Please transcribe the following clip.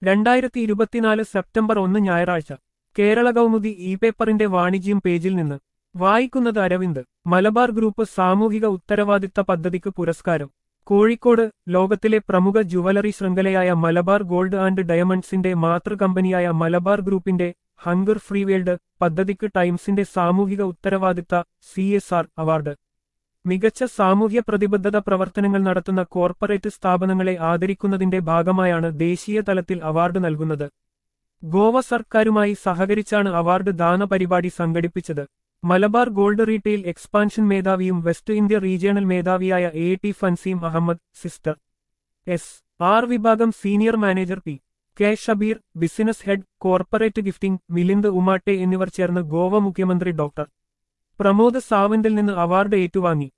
രണ്ടായിരത്തി ഇരുപത്തിനാല് സെപ്റ്റംബർ ഒന്ന് ഞായറാഴ്ച കേരള കൗമുദി ഇ പേപ്പറിന്റെ വാണിജ്യം പേജിൽ നിന്ന് വായിക്കുന്നത് അരവിന്ദ് മലബാർ ഗ്രൂപ്പ് സാമൂഹിക ഉത്തരവാദിത്ത പദ്ധതിക്ക് പുരസ്കാരം കോഴിക്കോട് ലോകത്തിലെ പ്രമുഖ ജുവലറി ശൃംഖലയായ മലബാർ ഗോൾഡ് ആൻഡ് ഡയമണ്ട്സിന്റെ മാതൃകമ്പനിയായ മലബാർ ഗ്രൂപ്പിന്റെ ഹങ്കർ ഫ്രീ വേൾഡ് പദ്ധതിക്ക് ടൈംസിന്റെ സാമൂഹിക ഉത്തരവാദിത്ത സി അവാർഡ് മികച്ച സാമൂഹ്യ പ്രതിബദ്ധത പ്രവർത്തനങ്ങൾ നടത്തുന്ന കോർപ്പറേറ്റ് സ്ഥാപനങ്ങളെ ആദരിക്കുന്നതിന്റെ ഭാഗമായാണ് ദേശീയ തലത്തിൽ അവാർഡ് നൽകുന്നത് ഗോവ സർക്കാരുമായി സഹകരിച്ചാണ് അവാർഡ് ദാന പരിപാടി സംഘടിപ്പിച്ചത് മലബാർ ഗോൾഡ് റീറ്റെയിൽ എക്സ്പാൻഷൻ മേധാവിയും വെസ്റ്റ് ഇന്ത്യ റീജിയണൽ മേധാവിയായ A T Fanseem Ahmed sister S R വിഭാഗം senior manager P K Shabeer business head corporate gifting Milind Umatte എന്നിവർ ചേർന്ന് ഗോവ മുഖ്യമന്ത്രി ഡോക്ടർ പ്രമോദ് സാവന്തിൽ നിന്ന് അവാർഡ് ഏറ്റുവാങ്ങി